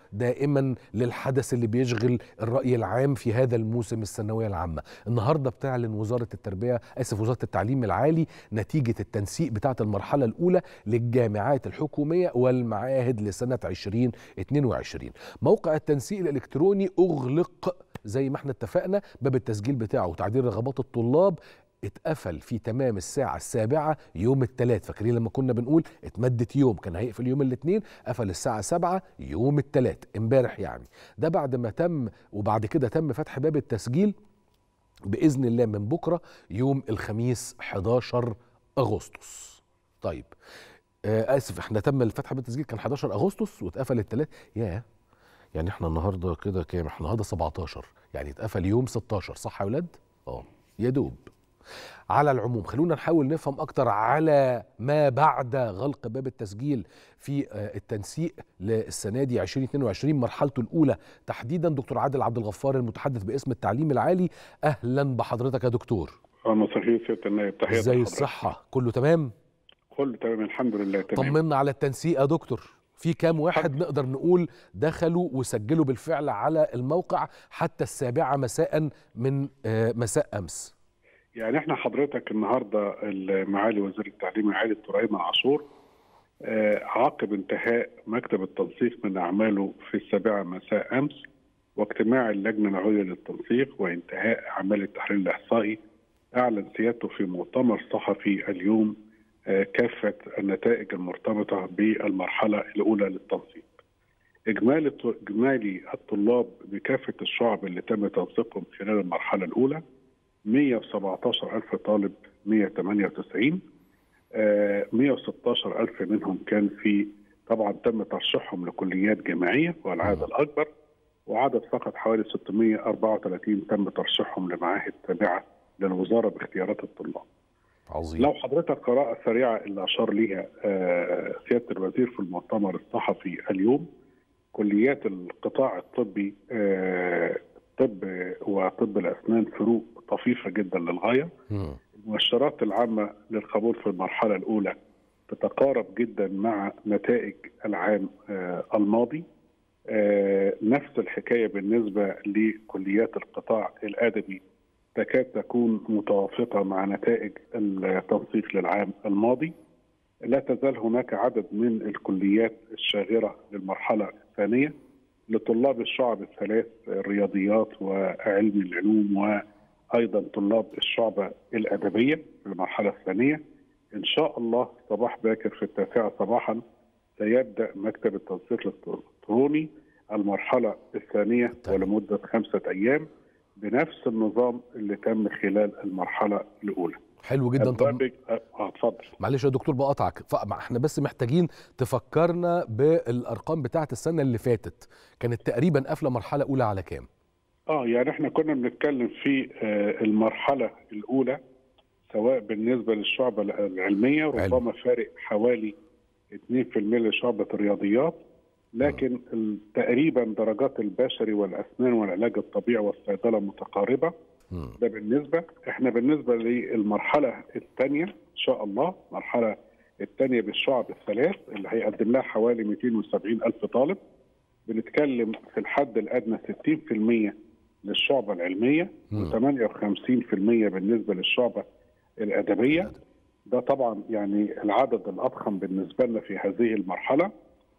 دائما للحدث اللي بيشغل الرأي العام في هذا الموسم الثانوية العامة النهاردة بتعلن وزارة التربية آسف وزارة التعليم العالي نتيجة التنسيق بتاعة المرحلة الأولى للجامعات الحكومية والمعاهد لسنة 2022 موقع التنسيق الإلكتروني أغلق زي ما احنا اتفقنا باب التسجيل بتاعه وتعديل رغبات الطلاب اتقفل في تمام الساعة السابعة يوم الثلاث فاكرين لما كنا بنقول اتمدت يوم كان هيقفل يوم الاثنين قفل الساعة سبعة يوم الثلاث امبارح يعني ده بعد ما تم وبعد كده تم فتح باب التسجيل بإذن الله من بكرة يوم الخميس 11 أغسطس طيب آه آسف احنا تم الفتح باب التسجيل كان 11 أغسطس واتقفل الثلاث ياه يعني احنا النهارده كده كام احنا النهارده 17 يعني اتقفل يوم 16 صح يا ولاد اه يا دوب على العموم خلونا نحاول نفهم اكتر على ما بعد غلق باب التسجيل في التنسيق للسنه دي 2022 مرحلته الاولى تحديدا دكتور عادل عبد الغفار المتحدث باسم التعليم العالي اهلا بحضرتك يا دكتور اهلا وسهلا سياده النائب تحياتي ازاي الصحه كله تمام كله تمام الحمد لله تمام طمنا على التنسيق يا دكتور في كام واحد نقدر نقول دخلوا وسجلوا بالفعل على الموقع حتى السابعة مساء من مساء أمس يعني احنا حضرتك النهاردة معالي وزير التعليم العالي الدكتور أيمن عاشور عقب انتهاء مكتب التنسيق من أعماله في السابعة مساء أمس واجتماع اللجنة العليا للتنسيق وانتهاء أعمال التحليل الإحصائي أعلن سيادته في مؤتمر صحفي اليوم كافة النتائج المرتبطة بالمرحلة الأولى للتنسيق إجمالي إجمالي الطلاب بكافة الشعب اللي تم تنسيقهم خلال المرحلة الأولى 117 ألف طالب 198 آه 116 ألف منهم كان في طبعا تم ترشيحهم لكليات جامعية والعدد الأكبر وعدد فقط حوالي 634 تم ترشيحهم لمعاهد تابعة للوزارة باختيارات الطلاب عظيم لو حضرتك قراءة سريعة اللي أشار ليها آه سيادة الوزير في المؤتمر الصحفي اليوم كليات القطاع الطبي آه الطب وطب الأسنان فروق طفيفة جدا للغاية م. المؤشرات العامة للقبول في المرحلة الأولى تتقارب جدا مع نتائج العام آه الماضي نفس الحكاية بالنسبة لكليات القطاع الأدبي تكاد تكون متوافقة مع نتائج التنسيق للعام الماضي لا تزال هناك عدد من الكليات الشاغرة للمرحلة الثانية لطلاب الشعب الثلاث الرياضيات وعلم العلوم وأيضا طلاب الشعبة الأدبية في المرحلة الثانية إن شاء الله صباح باكر في التاسعة صباحا سيبدأ مكتب التنسيق الإلكتروني المرحلة الثانية ولمدة خمسة أيام بنفس النظام اللي تم خلال المرحله الاولى حلو جدا طب اه اتفضل معلش يا دكتور بقطعك احنا بس محتاجين تفكرنا بالارقام بتاعه السنه اللي فاتت كانت تقريبا قافله مرحله اولى على كام اه يعني احنا كنا بنتكلم في آه المرحله الاولى سواء بالنسبه للشعبه العلميه ربما فارق حوالي 2% لشعبه الرياضيات لكن تقريبا درجات البشري والاسنان والعلاج الطبيعي والصيدله متقاربه ده بالنسبه احنا بالنسبه للمرحله الثانيه ان شاء الله المرحله الثانيه بالشعب الثلاث اللي هيقدم لها حوالي 270 الف طالب بنتكلم في الحد الادنى 60% للشعبه العلميه و58% بالنسبه للشعبه الادبيه ده طبعا يعني العدد الاضخم بالنسبه لنا في هذه المرحله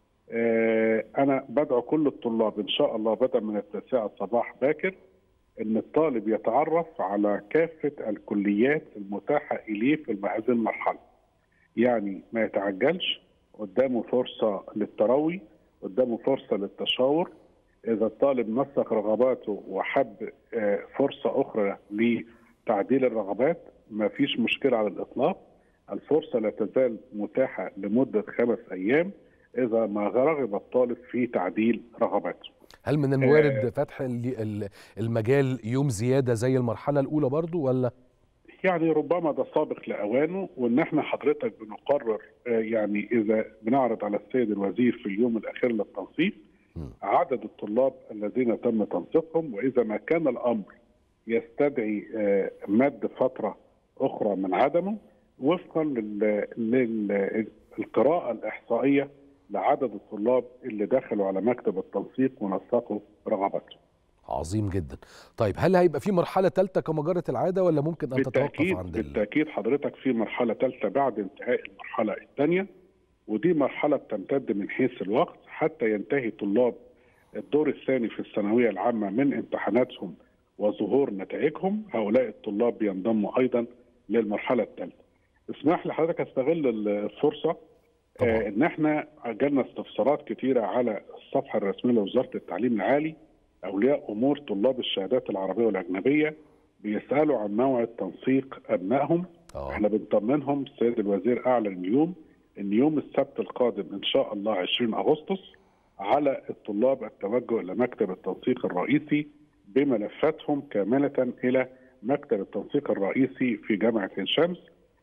أنا بدعو كل الطلاب إن شاء الله بدأ من التاسعة صباح باكر أن الطالب يتعرف على كافة الكليات المتاحة إليه في هذه المرحلة. يعني ما يتعجلش قدامه فرصة للتروي، قدامه فرصة للتشاور. إذا الطالب نسق رغباته وحب فرصة أخرى لتعديل الرغبات ما فيش مشكلة على الإطلاق. الفرصة لا تزال متاحة لمدة خمس أيام. اذا ما رغب الطالب في تعديل رغباته. هل من الموارد آه فتح المجال يوم زياده زي المرحله الاولى برضو ولا؟ يعني ربما ده سابق لاوانه وان احنا حضرتك بنقرر آه يعني اذا بنعرض على السيد الوزير في اليوم الاخير للتنسيق عدد الطلاب الذين تم تنسيقهم واذا ما كان الامر يستدعي آه مد فتره اخرى من عدمه وفقا للقراءه الاحصائيه لعدد الطلاب اللي دخلوا على مكتب التنسيق ونسقوا رغباتهم. عظيم جدا طيب هل هيبقى في مرحله ثالثه كما جرت العاده ولا ممكن ان تتوقف بالتاكيد عند ال... بالتاكيد حضرتك في مرحله ثالثه بعد انتهاء المرحله الثانيه ودي مرحله بتمتد من حيث الوقت حتى ينتهي طلاب الدور الثاني في الثانويه العامه من امتحاناتهم وظهور نتائجهم هؤلاء الطلاب بينضموا ايضا للمرحله الثالثه. اسمح لي حضرتك استغل الفرصه طبعا. آه ان احنا جالنا استفسارات كتيره على الصفحه الرسميه لوزاره التعليم العالي اولياء امور طلاب الشهادات العربيه والاجنبيه بيسالوا عن موعد تنسيق ابنائهم اه احنا بنطمنهم السيد الوزير اعلن اليوم ان يوم السبت القادم ان شاء الله 20 اغسطس على الطلاب التوجه الى مكتب التنسيق الرئيسي بملفاتهم كامله الى مكتب التنسيق الرئيسي في جامعه عين شمس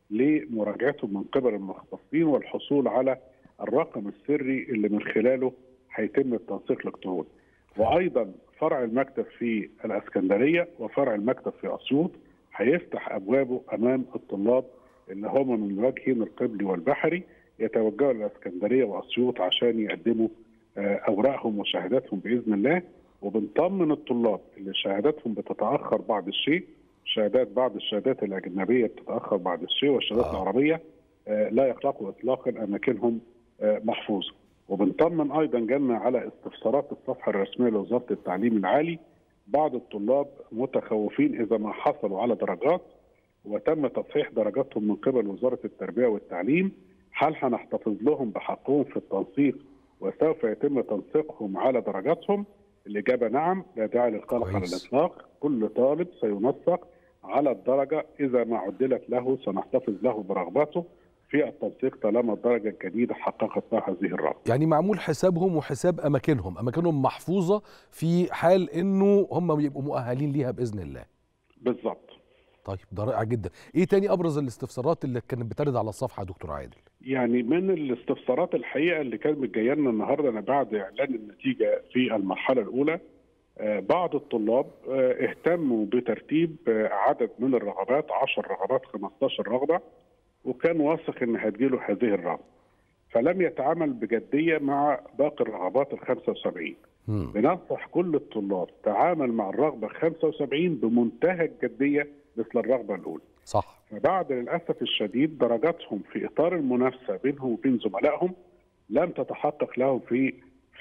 لمراجعتهم من قبل المختصين والحصول على الرقم السري اللي من خلاله هيتم التنسيق الالكتروني. وايضا فرع المكتب في الاسكندريه وفرع المكتب في اسيوط هيفتح ابوابه امام الطلاب اللي هم من الوجهين القبلي والبحري يتوجهوا للاسكندريه واسيوط عشان يقدموا آه، اوراقهم وشهاداتهم باذن الله وبنطمن الطلاب اللي شهاداتهم بتتاخر بعض الشيء شهادات بعض الشهادات الاجنبيه بتتاخر بعض الشيء والشهادات آه. العربيه آه، لا يقلقوا اطلاقا اماكنهم آه، محفوظه وبنطمن ايضا جالنا على استفسارات الصفحه الرسميه لوزاره التعليم العالي بعض الطلاب متخوفين اذا ما حصلوا على درجات وتم تصحيح درجاتهم من قبل وزاره التربيه والتعليم هل هنحتفظ لهم بحقهم في التنسيق وسوف يتم تنسيقهم على درجاتهم؟ الاجابه نعم لا داعي للقلق على كويس. الاطلاق كل طالب سينسق على الدرجه اذا ما عدلت له سنحتفظ له برغبته في التنسيق طالما الدرجه الجديده حققت له هذه الرغبه. يعني معمول حسابهم وحساب اماكنهم اماكنهم محفوظه في حال انه هم يبقوا مؤهلين ليها باذن الله بالضبط. طيب ده رائع جدا ايه تاني ابرز الاستفسارات اللي كانت بترد على الصفحه يا دكتور عادل يعني من الاستفسارات الحقيقه اللي كانت جايه لنا النهارده انا بعد اعلان النتيجه في المرحله الاولى آه، بعض الطلاب آه، اهتموا بترتيب آه، عدد من الرغبات 10 رغبات 15 رغبه وكان واثق ان هتجيله هذه الرغبه فلم يتعامل بجديه مع باقي الرغبات ال 75 مم. بننصح كل الطلاب تعامل مع الرغبه 75 بمنتهى الجديه مثل الرغبه الاولى صح فبعد للاسف الشديد درجاتهم في اطار المنافسه بينهم وبين زملائهم لم تتحقق لهم في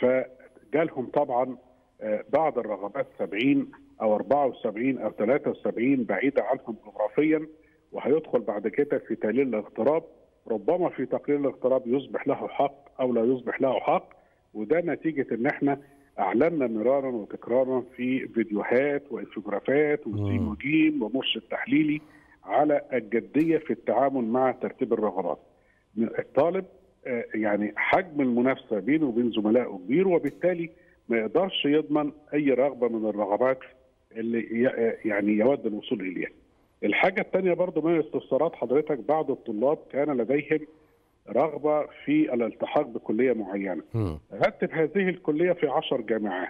فجالهم طبعا آه، بعض الرغبات 70 او 74 او 73 بعيده عنهم جغرافيا وهيدخل بعد كده في تقليل الاغتراب ربما في تقليل الاغتراب يصبح له حق او لا يصبح له حق وده نتيجه ان احنا اعلنا مرارا وتكرارا في فيديوهات وانفوجرافات وسين مم. وجيم ومرشد تحليلي على الجديه في التعامل مع ترتيب الرغبات. الطالب آه، يعني حجم المنافسه بينه وبين زملائه كبير وبالتالي ما يقدرش يضمن اي رغبه من الرغبات اللي ي- آه، يعني يود الوصول اليها. الحاجه الثانيه برضو من الاستفسارات حضرتك بعض الطلاب كان لديهم رغبه في الالتحاق بكليه معينه. مم. رتب هذه الكليه في عشر جامعات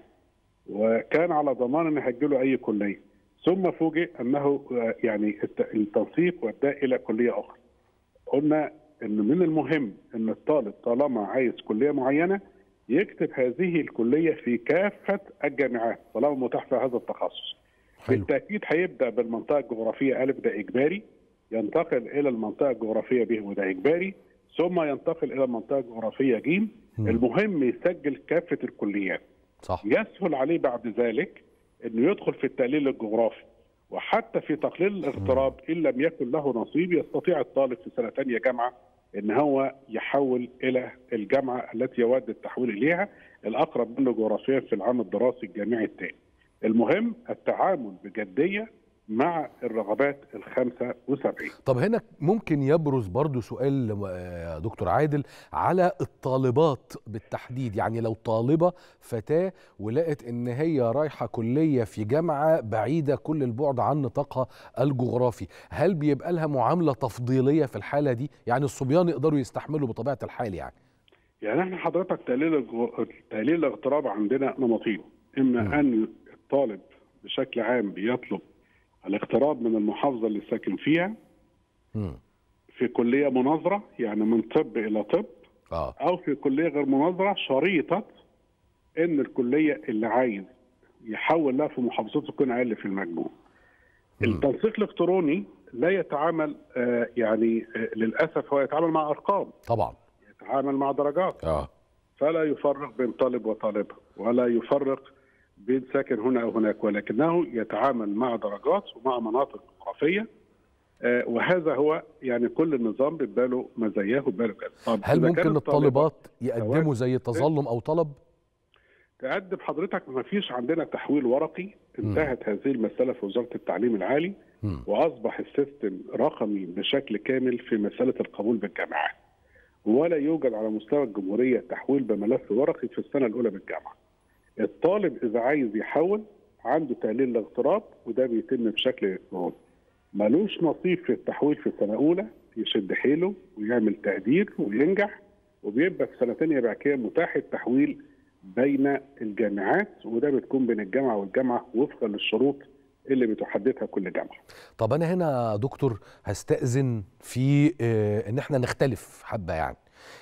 وكان على ضمان ان هتجيله اي كليه ثم فوجئ انه آه، يعني الت- التنسيق وداه الى كليه اخرى. قلنا ان من المهم ان الطالب طالما عايز كليه معينه يكتب هذه الكليه في كافه الجامعات طالما متاح في هذا التخصص. حلو بالتاكيد هيبدا بالمنطقه الجغرافيه الف ده اجباري ينتقل الى المنطقه الجغرافيه ب وده اجباري ثم ينتقل الى المنطقه الجغرافيه ج مم. المهم يسجل كافه الكليات صح يسهل عليه بعد ذلك انه يدخل في التقليل الجغرافي وحتى في تقليل الاغتراب ان لم يكن له نصيب يستطيع الطالب في سنه ثانيه جامعه ان هو يحول الى الجامعه التي يود التحويل اليها الاقرب منه جغرافيا في العام الدراسي الجامعي التالي. المهم التعامل بجديه مع الرغبات ال 75 طب هنا ممكن يبرز برضو سؤال آه، دكتور عادل على الطالبات بالتحديد يعني لو طالبة فتاة ولقت ان هي رايحة كلية في جامعة بعيدة كل البعد عن نطاقها الجغرافي هل بيبقى لها معاملة تفضيلية في الحالة دي يعني الصبيان يقدروا يستحملوا بطبيعة الحال يعني يعني احنا حضرتك تقليل الجو- تقليل الاغتراب عندنا نمطين اما مم. ان الطالب بشكل عام بيطلب الاغتراب من المحافظه اللي ساكن فيها مم. في كليه مناظره يعني من طب الى طب اه او في كليه غير مناظره شريطه ان الكليه اللي عايز يحول لها في محافظته تكون اقل في المجموع. مم. التنسيق الالكتروني لا يتعامل آه، يعني آه، للاسف هو يتعامل مع ارقام طبعا يتعامل مع درجات اه فلا يفرق بين طالب وطالبه ولا يفرق بين ساكن هنا او هناك ولكنه يتعامل مع درجات ومع مناطق جغرافيه آه، وهذا هو يعني كل نظام بيبقى له مزاياه وبيبقى له كذا طب هل إذا ممكن كانت الطالبات يقدموا سواء- زي تظلم او طلب تقدم حضرتك ما فيش عندنا تحويل ورقي انتهت هذه المساله في وزاره التعليم العالي مم. واصبح السيستم رقمي بشكل كامل في مساله القبول بالجامعات ولا يوجد على مستوى الجمهوريه تحويل بملف ورقي في السنه الاولى بالجامعه الطالب اذا عايز يحول عنده تقليل الاغتراب وده بيتم بشكل الكتروني ملوش نصيب في التحويل في السنه الاولى يشد حيله ويعمل تقدير وينجح وبيبقى في سنه ثانيه بعد كده متاح التحويل بين الجامعات وده بتكون بين الجامعه والجامعه وفقا للشروط اللي بتحددها كل جامعه. طب انا هنا يا دكتور هستأذن في آه، ان احنا نختلف حبة يعني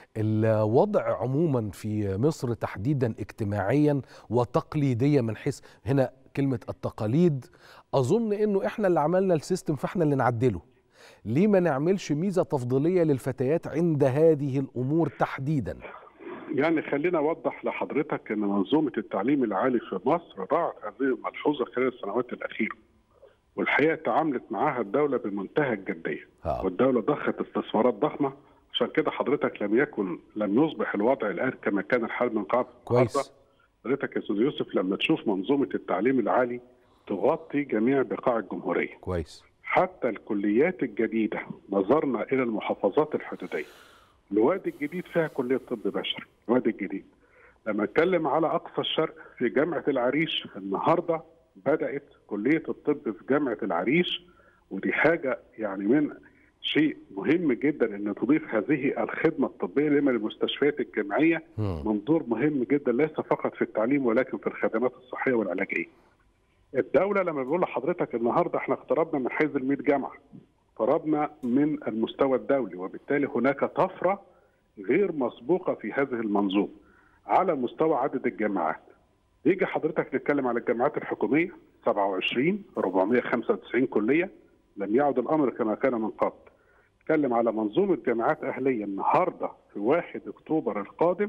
الوضع عموما في مصر تحديدا اجتماعيا وتقليديا من حيث هنا كلمة التقاليد اظن انه احنا اللي عملنا السيستم فاحنا اللي نعدله ليه ما نعملش ميزة تفضيلية للفتيات عند هذه الامور تحديدا يعني خلينا اوضح لحضرتك ان منظومه التعليم العالي في مصر راعت هذه الملحوظه خلال السنوات الاخيره. والحقيقه تعاملت معاها الدوله بمنتهى الجديه. آه. والدوله ضخت استثمارات ضخمه عشان كده حضرتك لم يكن لم يصبح الوضع الان كما كان الحال من قبل. كويس حضرتك يا استاذ يوسف لما تشوف منظومه التعليم العالي تغطي جميع بقاع الجمهوريه. كويس حتى الكليات الجديدة نظرنا إلى المحافظات الحدودية الوادي الجديد فيها كلية طب بشري الوادي الجديد لما اتكلم على أقصى الشرق في جامعة العريش النهاردة بدأت كلية الطب في جامعة العريش ودي حاجة يعني من شيء مهم جدا ان تضيف هذه الخدمه الطبيه لما للمستشفيات الجامعيه مم. منظور مهم جدا ليس فقط في التعليم ولكن في الخدمات الصحيه والعلاجيه. الدوله لما بيقول لحضرتك النهارده احنا اقتربنا من حيز ال 100 جامعه اقتربنا من المستوى الدولي وبالتالي هناك طفره غير مسبوقه في هذه المنظومه على مستوى عدد الجامعات. يجي حضرتك نتكلم على الجامعات الحكوميه 27 495 كليه لم يعد الامر كما كان من قبل. نتكلم على منظومه جامعات اهليه النهارده في 1 اكتوبر القادم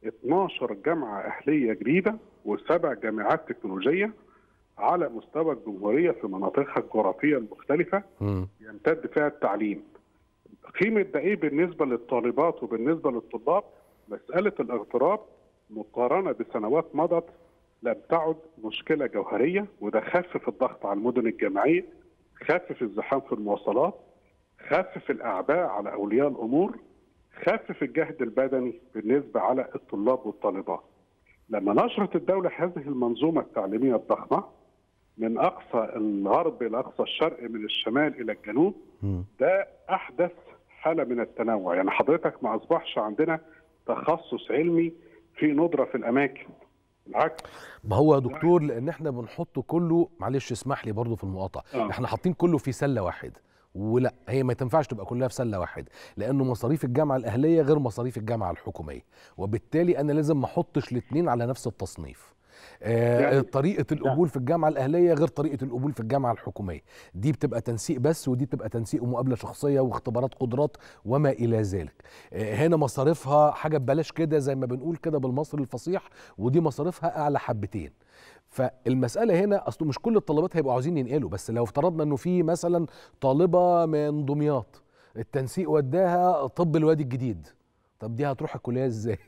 12 جامعه اهليه جديده وسبع جامعات تكنولوجيه على مستوى الجمهوريه في مناطقها الجغرافيه المختلفه مم. يمتد فيها التعليم. قيمه ده ايه بالنسبه للطالبات وبالنسبه للطلاب؟ مساله الاغتراب مقارنه بسنوات مضت لم تعد مشكله جوهريه وده خفف الضغط على المدن الجامعيه، خفف الزحام في المواصلات، خفف الاعباء على اولياء الامور، خفف الجهد البدني بالنسبه على الطلاب والطالبات. لما نشرت الدوله هذه المنظومه التعليميه الضخمه من اقصى الغرب الى اقصى الشرق من الشمال الى الجنوب مم. ده احدث حاله من التنوع يعني حضرتك ما اصبحش عندنا تخصص علمي في ندره في الاماكن بالعكس ما هو يا دكتور لان احنا بنحط كله معلش اسمح لي برضو في المقاطعه آه. احنا حاطين كله في سله واحده ولا هي ما تنفعش تبقى كلها في سله واحده لانه مصاريف الجامعه الاهليه غير مصاريف الجامعه الحكوميه وبالتالي انا لازم ما احطش الاثنين على نفس التصنيف آه يعني- طريقه القبول في الجامعه الاهليه غير طريقه القبول في الجامعه الحكوميه دي بتبقى تنسيق بس ودي بتبقى تنسيق ومقابله شخصيه واختبارات قدرات وما الى ذلك آه هنا مصاريفها حاجه ببلاش كده زي ما بنقول كده بالمصري الفصيح ودي مصاريفها اعلى حبتين فالمساله هنا اصله مش كل الطلبات هيبقوا عاوزين ينقلوا بس لو افترضنا انه في مثلا طالبه من دمياط التنسيق وداها طب الوادي الجديد طب دي هتروح الكليه ازاي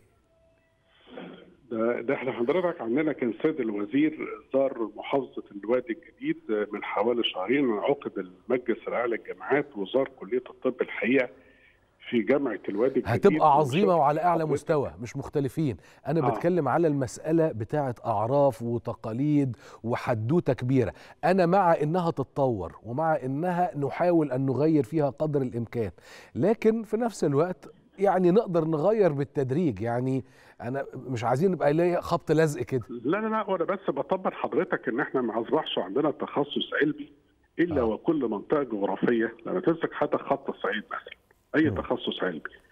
ده, ده احنا حضرتك عندنا كان سيد الوزير زار محافظه الوادي الجديد من حوالي شهرين عقب المجلس الاعلى للجامعات وزار كليه الطب الحقيقه في جامعه الوادي الجديد هتبقى عظيمه وشوف وعلى اعلى حضرتك مستوى مش مختلفين انا آه. بتكلم على المساله بتاعه اعراف وتقاليد وحدوته كبيره انا مع انها تتطور ومع انها نحاول ان نغير فيها قدر الامكان لكن في نفس الوقت يعني نقدر نغير بالتدريج يعني انا مش عايزين نبقى ليا خبط لزق كده لا لا لا وانا بس بطمن حضرتك ان احنا ما اصبحش عندنا تخصص علمي الا آه. وكل منطقه جغرافيه لما تمسك حتى خط الصعيد مثلا اي مم. تخصص علمي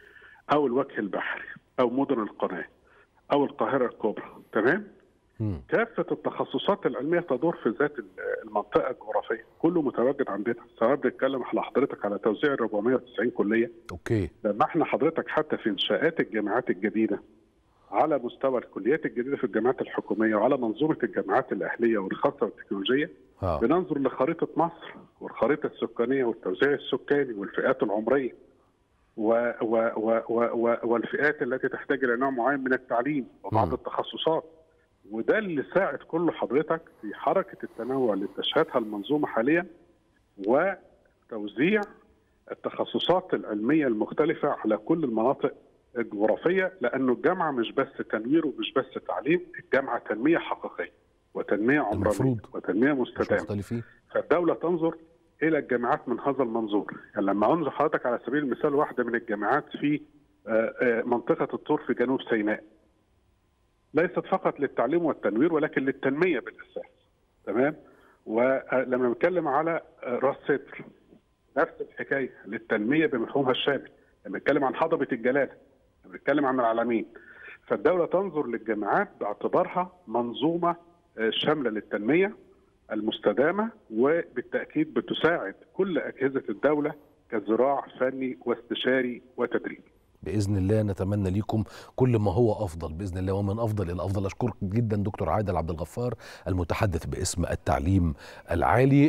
او الوجه البحري او مدن القناه او القاهره الكبرى تمام مم. كافه التخصصات العلميه تدور في ذات المنطقه الجغرافيه كله متواجد عندنا سواء بنتكلم على حضرتك على توزيع 490 كليه اوكي لما احنا حضرتك حتى في انشاءات الجامعات الجديده على مستوى الكليات الجديده في الجامعات الحكوميه وعلى منظومه الجامعات الاهليه والخاصه والتكنولوجيه اه بننظر لخريطه مصر والخريطه السكانيه والتوزيع السكاني والفئات العمريه و و و و و والفئات التي تحتاج الى نوع معين من التعليم وبعض مم. التخصصات وده اللي ساعد كل حضرتك في حركه التنوع اللي تشهدها المنظومه حاليا وتوزيع التخصصات العلميه المختلفه على كل المناطق الجغرافيه لانه الجامعه مش بس تنوير ومش بس تعليم، الجامعه تنميه حقيقيه وتنميه عمرانيه المفروض. وتنميه مش مستدامه مختلفين فالدولة تنظر إلى الجامعات من هذا المنظور يعني لما أنظر حضرتك على سبيل المثال واحدة من الجامعات في آه، آه، منطقة الطور في جنوب سيناء ليست فقط للتعليم والتنوير ولكن للتنمية بالأساس تمام ولما نتكلم على آه، راس سدر نفس الحكاية للتنمية بمفهومها الشامل لما نتكلم عن هضبة الجلالة لما نتكلم عن العلمين فالدولة تنظر للجامعات باعتبارها منظومة آه، شاملة للتنمية المستدامه وبالتاكيد بتساعد كل اجهزه الدوله كذراع فني واستشاري وتدريبي. باذن الله نتمنى ليكم كل ما هو افضل باذن الله ومن افضل الى افضل اشكرك جدا دكتور عادل عبد الغفار المتحدث باسم التعليم العالي